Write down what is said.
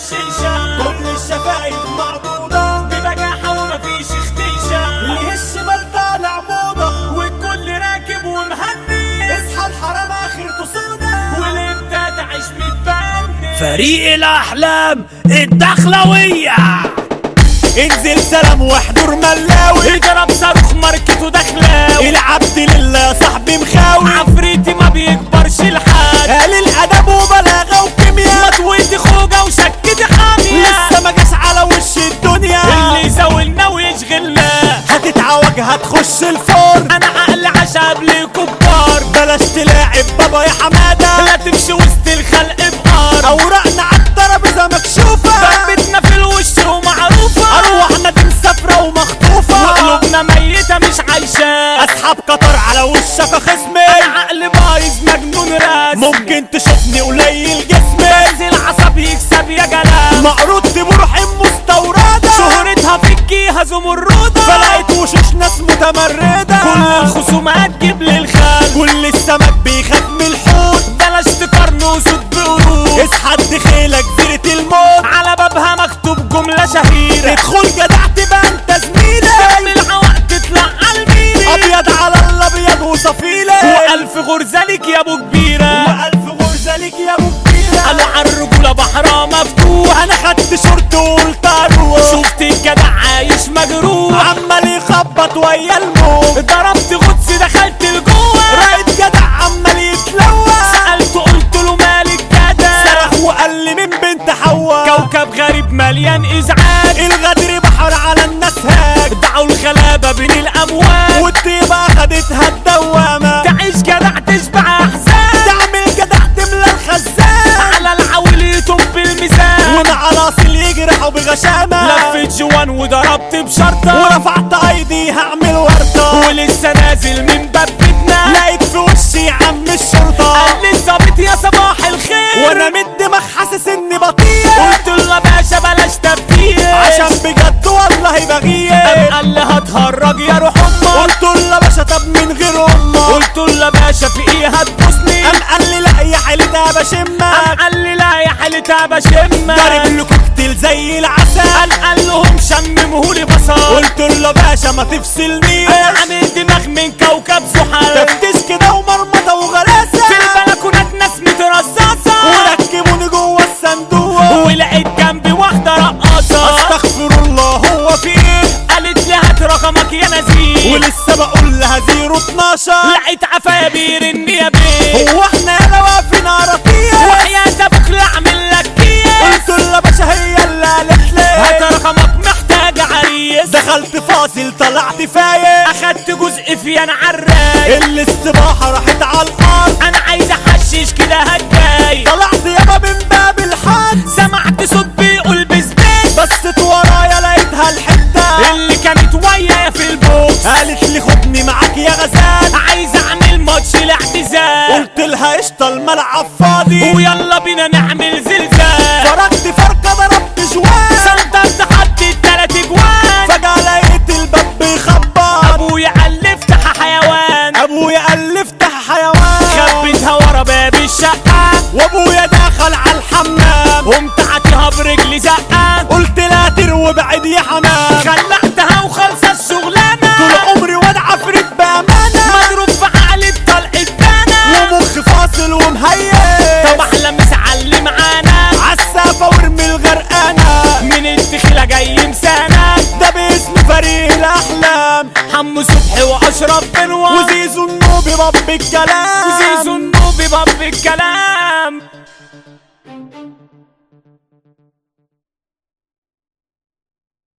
الشيشة كل الشفايف معضودة ببجاحة ومفيش اختيشة ليش الشمال طالع موضة والكل راكب ومهني اصحى الحرام اخرته سودا والامتى تعيش متبني فريق الأحلام الدخلوية انزل سلام واحضر ملاوي اضرب صاروخ ماركته دخلاوي العبد لله يا صاحبي مخاوي عفريتي ما بيكبرش لحد قال الادب وبلاغه وكيمياء مطويتي خوجة وشكتي حامية لسه ما جاش على وش الدنيا اللي يزاولنا ويشغلنا هتتعوج هتخش الفرن انا عقل عشاب لكبار بلاش تلاعب بابا يا حماده لا تمشي وسط الخلق بقار اوراقنا على الترابيزه مكشوفه ضربتنا في الوش ومعروفة ارواحنا دي مسافره ومخطوفه وقلوبنا ميتة مش عايشة اسحب قطر على وشك يا خصمي عقل بايظ مجنون راس ممكن تشوفني قليل جسمي بس العصب يكسب يا جلال معروض بروحي مستورده شهرتها في الجيهة زمردة فلقيت وشوش ناس متمرده كل الخصومات تجيب لي الخال كل السمك بيخاف من الحوت بلاش تقارنوا صوت بقرود اصحى دخيلك جزيرة الموت على بابها مكتوب جملة شهيرة تدخل جدع تبقى انت زميلي تعمل عوق تطلع عالميري ابيض على الابيض وصفيلة وألف غرزة ليك يا أبو كبيرة والف غرزة ليك يا ابو كبيرة قالوا عالرجولة بحرها مفتوح انا خدت شورت وقلت اروح شفت الجدع عايش مجروح عمال يخبط ويا الموت ضربت غطس دخلت لجوه رايت جدع عمال يتلوى سألته قلت له مالك جدع صرخ وقال لي من بنت حواء كوكب غريب مليان إزعاج الغدر بحر على الناس هاج دعوا الغلابة بين الأموال والطيبة خدتها الدوامة تعيش جدع تشبع أحزان تعمل جدع تملى الخزان على العول يطب الميزان ومع الاصل يجرحوا بغشامة لفت جوان وضربت بشرطة ورفعت ايدي هعمل ورطة ولسه نازل من باب بيتنا لقيت في وشي عم الشرطة قال لي الظابط يا صباح الخير وانا من الدماغ حاسس اني بطيء قلت له يا باشا بلاش تفكير عشان بجد والله بغير قام قال لي هتهرج يا روح امك قلت له يا باشا طب من غير امك قلت له يا باشا في ايه هتبوسني قام قال لي لا يا حالي ده قام بشمك قال لي لا يا حالتها بشمك ضارب له كوكتيل زي العسل قال قال لهم شممهولي بصل قلت له يا باشا ما تفصلنيش انا عامل دماغ من كوكب زحل تفتيش كده ومرمطة وغلاسة في البلكونات ناس مترصصة وركبوني جوه الصندوق ولقيت جنبي واحدة رقاصة استغفر الله هو في ايه قالت لي هات رقمك يا نزيه ولسه بقول لها زيرو 12 لقيت عفايا بيرن يا بيه هو احنا يالا واقفين عرطية وحياة ابوك لا اعمل لك كيس قلت له يا باشا هي اللي قالت هات لي رقمك محتاج عريس دخلت فاصل طلعت فايق اخدت جزء في انا عراي الاستباحة راحت على الارض انا عايز احشش كده هتجاي طلعت يابا من باب الحد سمعت صوت بيقول بسبيس بصيت ورايا لقيتها الحتة اللي كانت ويايا في البوكس قالت لي خدني معاك يا غزال عايز اعمل ماتش الاعتزال قلت لها قشطة الملعب فاضي ويلا بينا نعمل زلزال فرقت فرقة ضربت جوان سنترت حط التلات جوان فجأة لقيت الباب بيخبط ابويا قال لي افتح حيوان ابويا قال لي افتح حيوان خبيتها ورا باب الشقة وابويا دخل على الحمام قمت عاتيها برجلي زقة قلت لا تروي بعيد يا حمام خلعتها وخلصة الشغلانة طول عمري وانا عفريت بامانه مضروب في عقلي بطلقة دانا ومخ فاصل ومهيئ طب احلى مسعلي معانا عالسافه وارمي الغرقانه من الدخلة جاي مسانا ده باسم فريق الاحلام حمو صبحي واشرف بنوار وزيزو النوبي باب الكلام وزيزو النوبي باب الكلام